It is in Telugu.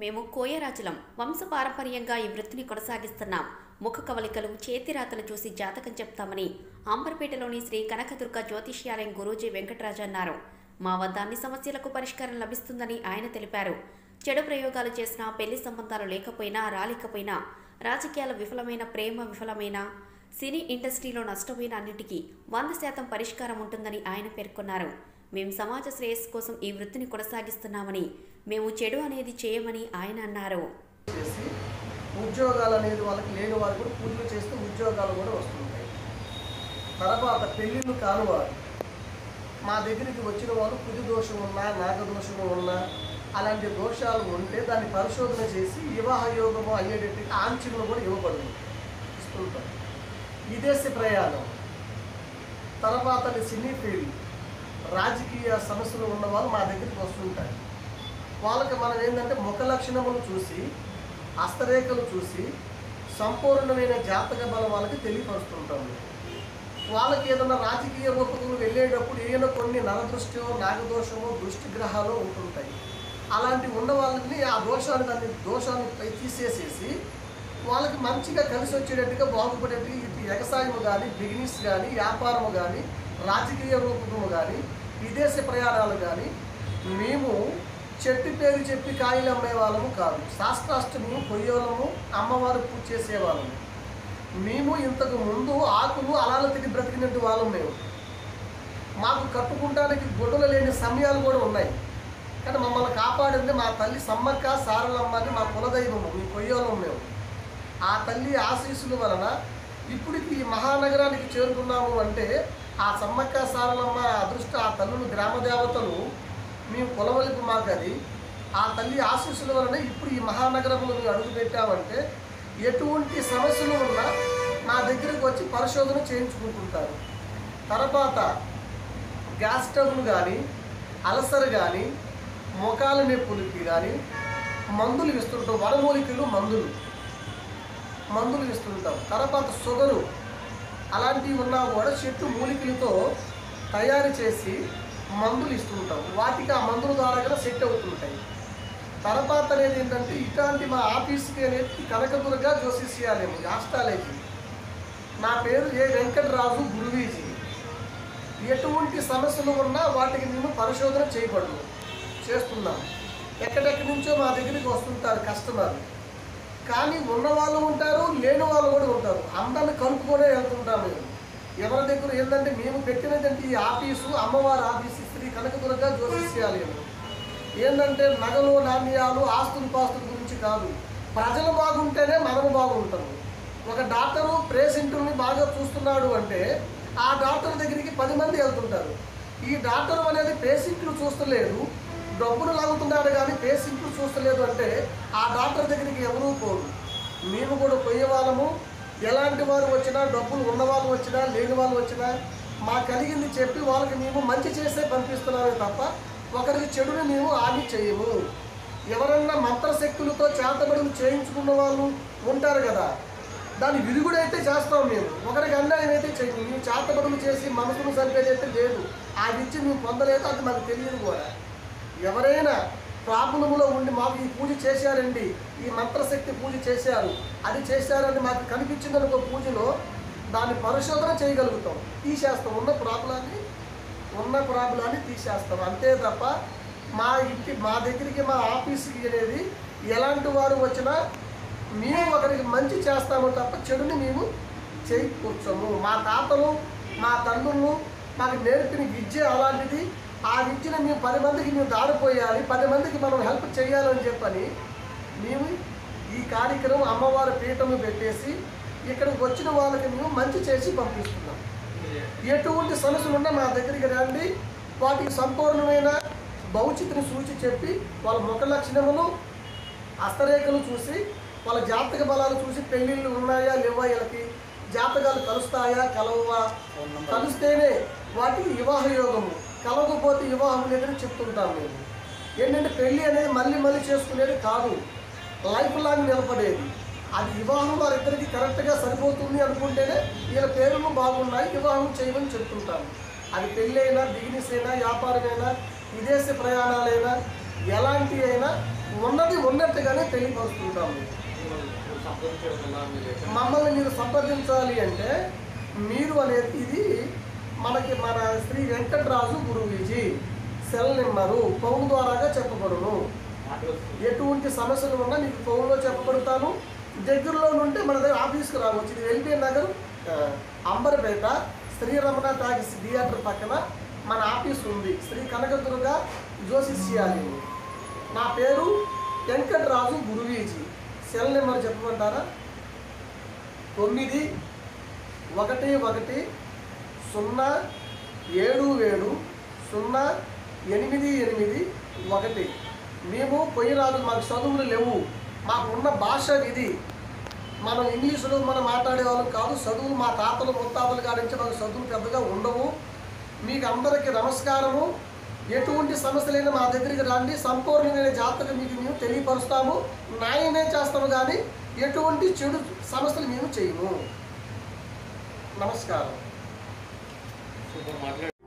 మేము కోయరాజులం వంశపారంపర్యంగా ఈ వృత్తిని కొనసాగిస్తున్నాం ముఖ కవలికలు చేతిరాతలు చూసి జాతకం చెప్తామని అంబర్పేటలోని శ్రీ కనకదుర్గ జ్యోతిష్యాలయం గురూజీ వెంకటరాజు అన్నారు మా వద్ద అన్ని సమస్యలకు పరిష్కారం లభిస్తుందని ఆయన తెలిపారు చెడు ప్రయోగాలు చేసినా పెళ్లి సంబంధాలు లేకపోయినా రాలేకపోయినా రాజకీయాలు విఫలమైన ప్రేమ విఫలమైన సినీ ఇండస్ట్రీలో నష్టపోయిన అన్నిటికీ వంద శాతం పరిష్కారం ఉంటుందని ఆయన పేర్కొన్నారు మేము సమాజ శ్రేయస్సు కోసం ఈ వృత్తిని కొనసాగిస్తున్నామని మేము చెడు అనేది చేయమని ఆయన అన్నారు చేసి ఉద్యోగాలు అనేది వాళ్ళకి లేని వారు కూడా పూజలు చేస్తే ఉద్యోగాలు కూడా వస్తుంటాయి తర్వాత పెళ్ళిళ్ళు కానివారు మా దగ్గరికి వచ్చిన వాళ్ళు కుది దోషం ఉన్నా నాగదోషము ఉన్నా అలాంటి దోషాలు ఉంటే దాన్ని పరిశోధన చేసి వివాహ యోగము అయ్యేటట్టుగా ఆంక్షలు కూడా ఇవ్వబడుతుంది ఇస్తుంటాం విదేశ ప్రయాణం తర్వాత సినీ ఫీల్డ్ రాజకీయ సమస్యలు ఉన్న వాళ్ళు మా దగ్గరికి వస్తుంటారు వాళ్ళకి మనం ఏంటంటే ముఖ లక్షణములు చూసి హస్తరేఖలు చూసి సంపూర్ణమైన జాతక బలం వాళ్ళకి తెలియపరుస్తుంటాము వాళ్ళకి ఏదైనా రాజకీయ రూపకులు వెళ్ళేటప్పుడు ఏదైనా కొన్ని నరదృష్టియో నాగదోషమో దృష్టి గ్రహాలు ఉంటుంటాయి అలాంటి ఉన్న వాళ్ళని ఆ దోషాన్ని దాన్ని దోషాన్ని పై తీసేసేసి వాళ్ళకి మంచిగా కలిసి వచ్చేటట్టుగా బాగుపడేట్టుగా ఇటు వ్యవసాయము కానీ బిజినెస్ కానీ వ్యాపారము కానీ రాజకీయ రూపకము కానీ విదేశ ప్రయాణాలు కానీ మేము చెట్టు పేరు చెప్పి కాయలు అమ్మే వాళ్ళము కాదు శాస్త్రాష్టమి కొయ్యోలము అమ్మవారు పూజ చేసేవాళ్ళము మేము ఇంతకు ముందు ఆకులు అలాల తిరిగి బ్రతికినట్టు వాళ్ళం మేము మాకు కట్టుకుంటానికి గొడవలు లేని సమయాలు కూడా ఉన్నాయి కానీ మమ్మల్ని కాపాడింది మా తల్లి సమ్మక్క సారలమ్మ అని మా కులదైవము మీ కొయ్యోలం మేము ఆ తల్లి ఆశీస్సుల వలన ఇప్పటికి ఈ మహానగరానికి చేరుకున్నాము అంటే ఆ సమ్మక్క సారలమ్మ అదృష్ట ఆ తల్లులు గ్రామ దేవతలు మేము కొలవలిపు మాకు అది ఆ తల్లి ఆశీస్సుల వలన ఇప్పుడు ఈ మహానగరంలో మేము అడుగు పెట్టామంటే ఎటువంటి సమస్యలు ఉన్నా మా దగ్గరికి వచ్చి పరిశోధన చేయించుకుంటుంటారు తర్వాత గ్యాస్ స్టవ్లు కానీ అల్సర్ కానీ మొఖాల నొప్పులకి కానీ మందులు ఇస్తుంటాం వనమూలికలు మందులు మందులు ఇస్తుంటాం తర్వాత షుగరు అలాంటివి ఉన్నా కూడా చెట్టు మూలికలతో తయారు చేసి మందులు ఇస్తుంటాం వాటికి ఆ మందుల ద్వారా కూడా సెట్ అవుతుంటాయి తర్వాత అనేది ఏంటంటే ఇట్లాంటి మా ఆఫీస్కి అనేది కనకదుర్గ జ్యోతిష్యాలయం ఆస్ట్రాలజీ నా పేరు ఏ వెంకటరాజు గురువీజీ ఎటువంటి సమస్యలు ఉన్నా వాటికి మేము పరిశోధన చేయబడము చేస్తున్నాం ఎక్కడెక్కడి నుంచో మా దగ్గరికి వస్తుంటారు కస్టమర్లు కానీ ఉన్న వాళ్ళు ఉంటారు లేని వాళ్ళు కూడా ఉంటారు అందరిని కలుపుకొనే వెళ్తుంటాం మేము ఎవరి దగ్గర ఏంటంటే మేము పెట్టినటువంటి ఈ ఆఫీసు అమ్మవారి ఆఫీసు శ్రీ కనకదుర్గ జ్యోతిష్యాలయం ఏంటంటే నగలు నాణ్యాలు ఆస్తులు పాస్తుల గురించి కాదు ప్రజలు బాగుంటేనే మనము బాగుంటాము ఒక డాక్టరు పేషెంట్ని బాగా చూస్తున్నాడు అంటే ఆ డాక్టర్ దగ్గరికి పది మంది వెళ్తుంటారు ఈ డాక్టర్ అనేది పేషెంట్లు చూస్తలేదు డబ్బులు లాగుతున్నాడు కానీ పేషెంట్లు చూస్తలేదు అంటే ఆ డాక్టర్ దగ్గరికి ఎవరూ పోరు మేము కూడా పోయే వాళ్ళము ఎలాంటి వారు వచ్చినా డబ్బులు ఉన్నవాళ్ళు వచ్చినా లేని వాళ్ళు వచ్చినా మా కలిగింది చెప్పి వాళ్ళకి మేము మంచి చేసే పంపిస్తున్నామే తప్ప ఒకరికి చెడుని మేము హాని చేయము ఎవరన్నా మంత్రశక్తులతో చేతబడులు చేయించుకున్న వాళ్ళు ఉంటారు కదా దాని విరుగుడైతే చేస్తాం మేము ఒకరికి అన్యాయం అయితే చేయము మేము చేతబడులు చేసి మనసును చంపేదైతే లేదు ఆ విద్య మేము పొందలేదు అది మాకు తెలియదు కూడా ఎవరైనా ప్రాబ్లములో ఉండి మాకు ఈ పూజ చేశారండి ఈ మంత్రశక్తి పూజ చేశారు అది చేశారని మాకు కనిపించిందనుకో పూజలో దాన్ని పరిశోధన చేయగలుగుతాం తీసేస్తాం ఉన్న ప్రాబ్లాన్ని ఉన్న ప్రాబ్లాన్ని తీసేస్తాం అంతే తప్ప మా ఇంటి మా దగ్గరికి మా ఆఫీస్కి అనేది ఎలాంటి వారు వచ్చినా మేము ఒకరికి మంచి చేస్తాము తప్ప చెడుని మేము చేకూర్చము మా తాతలు మా తండ్రులు మాకు నేర్పిన విద్య అలాంటిది ఆ విద్యను మేము పది మందికి మేము దారిపోయాలి పది మందికి మనం హెల్ప్ చేయాలని చెప్పని మేము ఈ కార్యక్రమం అమ్మవారి పీఠము పెట్టేసి ఇక్కడికి వచ్చిన వాళ్ళకి మేము మంచి చేసి పంపిస్తున్నాం ఎటువంటి సమస్యలు ఉన్నా మా దగ్గరికి రండి వాటికి సంపూర్ణమైన భవిష్యత్తుని సూచి చెప్పి వాళ్ళ ముఖ లక్షణములు హస్తరేఖలు చూసి వాళ్ళ జాతక బలాలు చూసి పెళ్ళిళ్ళు ఉన్నాయా లేవా వీళ్ళకి జాతకాలు కలుస్తాయా కలవవా కలిస్తేనే వాటికి వివాహ యోగము కలవకపోతే వివాహం లేదని చెప్తుంటాం మేము ఏంటంటే పెళ్ళి అనేది మళ్ళీ మళ్ళీ చేసుకునేది కాదు లైఫ్ లాంగ్ నిలబడేది అది వివాహం వారిద్దరికి కరెక్ట్గా సరిపోతుంది అనుకుంటేనే వీళ్ళ పేర్లు బాగున్నాయి వివాహం చేయమని చెప్తుంటాము అది పెళ్ళి అయినా బిజినెస్ అయినా వ్యాపారమైనా విదేశీ ప్రయాణాలైనా ఎలాంటి అయినా ఉన్నది ఉన్నట్టుగానే తెలియపరుస్తుంటాము మమ్మల్ని మీరు సంప్రదించాలి అంటే మీరు అనేది ఇది మనకి మన శ్రీ వెంకటరాజు గురువీజీ సెల్ నెంబరు ఫోన్ ద్వారాగా చెప్పబడును ఎటువంటి సమస్యలు ఉన్నా మీకు ఫోన్లో చెప్పబడతాను దగ్గరలో నుండి మన దగ్గర ఆఫీస్కి రావచ్చు ఇది ఎల్బీ నగర్ ఆ, అంబర్పేట శ్రీరమణ టాకీస్ థియేటర్ పక్కన మన ఆఫీస్ ఉంది శ్రీ కనకదుర్గ జ్యోతిష్యాలయం నా పేరు వెంకటరాజు గురువీజీ సెల్ నెంబర్ చెప్పమంటారా తొమ్మిది ఒకటి ఒకటి సున్నా ఏడు ఏడు సున్నా ఎనిమిది ఎనిమిది ఒకటి మేము పొయ్యి రాదు మాకు చదువులు లేవు మాకు ఉన్న భాష ఇది మనం ఇంగ్లీషులో మనం మాట్లాడే వాళ్ళం కాదు చదువులు మా తాతలు ముత్తాతలు కాడించి మాకు చదువులు పెద్దగా ఉండవు మీకు అందరికీ నమస్కారము ఎటువంటి సమస్యలైనా మా దగ్గరికి రండి సంపూర్ణమైన జాతకం మీకు మేము తెలియపరుస్తాము న్యాయమే చేస్తాము కానీ ఎటువంటి చెడు సమస్యలు మేము చేయము నమస్కారం